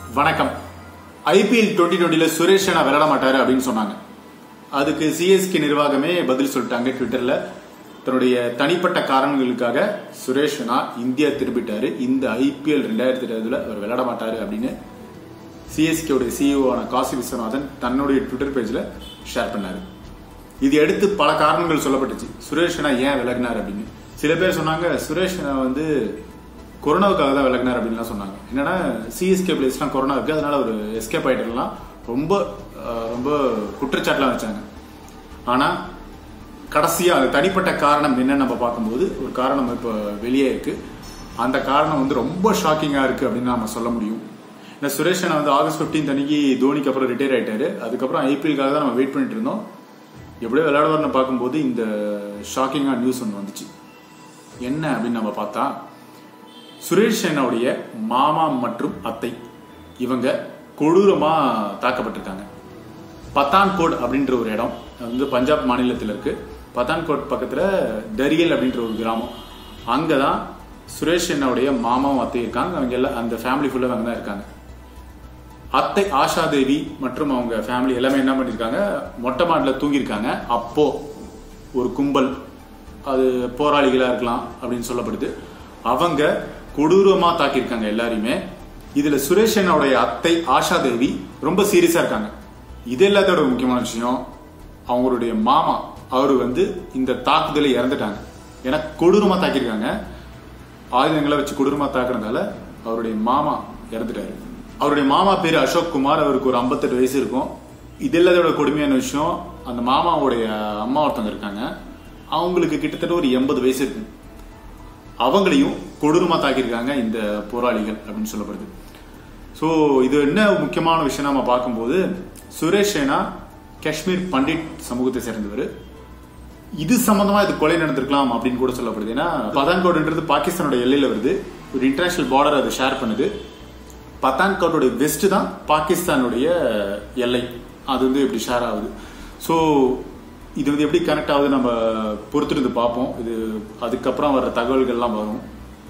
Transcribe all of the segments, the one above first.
வணக்கம் IPL twenty டுவெண்ட்டில சுரேஷ் ரெய்னா விளையாட மாட்டாரு அப்படின்னு சொன்னாங்க அதுக்கு சிஎஸ்கே நிர்வாகமே பதில் சொல்லிட்டாங்க ட்விட்டர்ல தன்னுடைய தனிப்பட்ட காரணங்களுக்காக சுரேஷ் ரெய்னா இந்தியா திரும்பிட்டாரு இந்த ஐபிஎல் ரெண்டாயிரத்தி இருபதுல அவர் விளையாட மாட்டாரு அப்படின்னு சிஎஸ்கே உடைய சிஇஓ ஆன காசி விஸ்வநாதன் தன்னுடைய ட்விட்டர் பேஜ்ல ஷேர் பண்ணாரு இது அடுத்து பல காரணங்கள் சொல்லப்பட்டுச்சு சுரேஷ் ரெய்னா ஏன் விலகினார் அப்படின்னு சில பேர் சொன்னாங்க சுரேஷ் ரெய்னா வந்து கொரோனாவுக்காக தான் விலகினார் அப்படின்லாம் சொன்னாங்க என்னன்னா சிஎஸ்கே பிளேஸ்லாம் கொரோனா இருக்கு அதனால ஒரு எஸ்கேப் ஆயிட்டுலாம் ரொம்ப அஹ், ரொம்ப குற்றச்சாட்டுலாம் வச்சாங்க ஆனா கடைசியா அது தனிப்பட்ட காரணம் என்னன்னு நம்ம பார்க்கும்போது ஒரு காரணம் இப்போ வெளியே இருக்கு அந்த காரணம் வந்து ரொம்ப ஷாக்கிங்கா இருக்கு அப்படின்னு நாம சொல்ல முடியும் ஏன்னா சுரேஷ் ரெய்னா வந்து ஆகஸ்ட் 15 அன்னைக்கு தோனிக்கு அப்புறம் ரிட்டையர் ஆயிட்டாரு அதுக்கப்புறம் ஐபிஎல்காக தான் நம்ம வெயிட் பண்ணிட்டு இருந்தோம் எப்படியோ விளையாடுவார்னு பார்க்கும்போது இந்த ஷாக்கிங்கான நியூஸ் ஒன்று வந்துச்சு என்ன அப்படின்னு நம்ம பார்த்தா சுரேஷ் ரெய்னாவுடைய மாமா மற்றும் அத்தை இவங்க கொடூரமா தாக்கப்பட்டிருக்காங்க பத்தான்கோட் அப்படின்ற ஒரு இடம் அது வந்து பஞ்சாப் மாநிலத்தில் இருக்கு பத்தான்கோட் பக்கத்துல தரியல் அப்படின்ற ஒரு கிராமம் அங்கதான் சுரேஷ் ரெய்னாவுடைய மாமாவும் அத்தை இருக்காங்க அவங்க எல்லாம் அந்த ஃபேமிலி ஃபுல்லாக அங்கே தான் இருக்காங்க அத்தை ஆஷா தேவி மற்றும் அவங்க ஃபேமிலி எல்லாமே என்ன பண்ணிருக்காங்க மொட்டை மாடில் தூங்கியிருக்காங்க அப்போ ஒரு கும்பல் அது போராளிகளா இருக்கலாம் அப்படின்னு சொல்லப்படுது அவங்க கொடூரமா தாக்கியிருக்காங்க எல்லாரையுமே இதுல சுரேஷ் ரெய்னாவுடைய அத்தை ஆஷா தேவி ரொம்ப சீரியஸா இருக்காங்க இது எல்லாத்தோட முக்கியமான விஷயம் அவங்களுடைய மாமா அவரு வந்து இந்த தாக்குதலை இறந்துட்டாங்க ஏன்னா கொடூரமா தாக்கியிருக்காங்க ஆயுதங்களை வச்சு கொடூரமா தாக்குறதுனால அவருடைய மாமா இறந்துட்டாரு அவருடைய மாமா பேரு அசோக் குமார் அவருக்கு ஒரு 58 வயசு இருக்கும் இது எல்லாத்தோட கொடுமையான விஷயம் அந்த மாமாவுடைய அம்மா ஒருத்தவங்க இருக்காங்க அவங்களுக்கு கிட்டத்தட்ட ஒரு எண்பது வயசு இருக்கு அவங்களையும் கொடூரமா தாக்கியிருக்காங்க இந்த போராளிகள் அப்படின்னு சொல்லப்படுது ஸோ இது என்ன முக்கியமான விஷயம் நம்ம பார்க்கும்போது சுரேஷ் ரெய்னா காஷ்மீர் பண்டிட் சமூகத்தை சேர்ந்தவர் இது சம்பந்தமா இது கொலை நடந்திருக்கலாம் அப்படின்னு கூட சொல்லப்படுது ஏன்னா பதான்கோட்ன்றது பாகிஸ்தானோட எல்லையில வருது ஒரு இன்டர்நேஷனல் பார்டர் அதை ஷேர் பண்ணுது பத்தான்கோட்டோட வெஸ்ட் தான் பாகிஸ்தானுடைய எல்லை அது வந்து இப்படி ஷேர் ஆகுது ஸோ இது வந்து எப்படி கனெக்ட் ஆகுது நம்ம பொறுத்திருந்து பார்ப்போம் இது அதுக்கப்புறம் வர்ற தகவல்கள்லாம் வரும்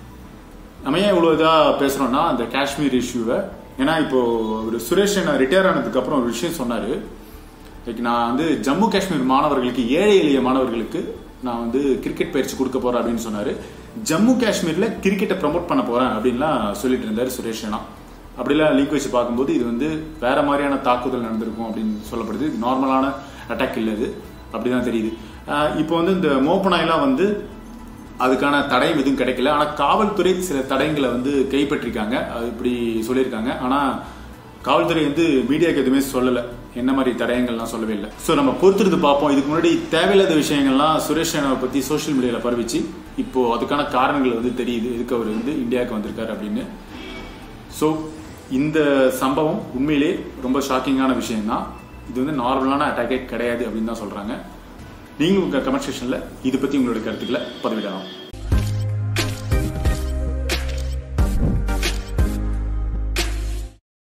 நம்ம ஏன் இவ்வளோ இதாக பேசுறோம்னா அந்த காஷ்மீர் இஷ்யூவை ஏன்னா இப்போ ஒரு சுரேஷ் ரெய்னா ரிட்டையர் ஆனதுக்கு அப்புறம் ஒரு விஷயம் சொன்னாரு லைக் நான் வந்து ஜம்மு காஷ்மீர் மாணவர்களுக்கு ஏழை எளிய மாணவர்களுக்கு நான் வந்து கிரிக்கெட் பயிற்சி கொடுக்க போறேன் அப்படின்னு சொன்னாரு ஜம்மு காஷ்மீர்ல கிரிக்கெட்டை ப்ரமோட் பண்ண போறேன் அப்படின்லாம் சொல்லிட்டு இருந்தாரு சுரேஷ் ரெய்னா அப்படிலாம் லிங்க் வச்சு பார்க்கும்போது இது வந்து வேற மாதிரியான தாக்குதல் நடந்திருக்கும் அப்படின்னு சொல்லப்படுது இது நார்மலான அட்டாக் இல்லை இது அப்படிதான் தெரியுது ஆஹ் இப்போ வந்து இந்த மோப்பனாயெல்லாம் வந்து அதுக்கான தடயம் எதுவும் கிடைக்கல ஆனா காவல்துறை சில தடயங்களை வந்து கைப்பற்றிருக்காங்க அது இப்படி சொல்லியிருக்காங்க ஆனா காவல்துறை வந்து மீடியாக்கு எதுவுமே சொல்லல என்ன மாதிரி தடயங்கள்லாம் சொல்லவே இல்லை ஸோ நம்ம பொறுத்திருந்து பார்ப்போம் இதுக்கு முன்னாடி தேவையில்லாத விஷயங்கள்லாம் சுரேஷ் ரெய்னாவை பத்தி சோஷியல் மீடியால பரவிச்சு இப்போ அதுக்கான காரணங்கள் வந்து தெரியுது எதுக்கு அவர் வந்து இந்தியாவுக்கு வந்திருக்காரு அப்படின்னு ஸோ இந்த சம்பவம் உண்மையிலே ரொம்ப ஷாக்கிங்கான விஷயம் தான் இது வந்து நார்மலான அட்டாக்கே கிடையாது அப்படின்னு தான் சொல்றாங்க நீங்களும் உங்க கமெண்ட் செக்ஷன்ல இது பத்தி உங்களுடைய கருத்துக்களை பதிவிடலாம்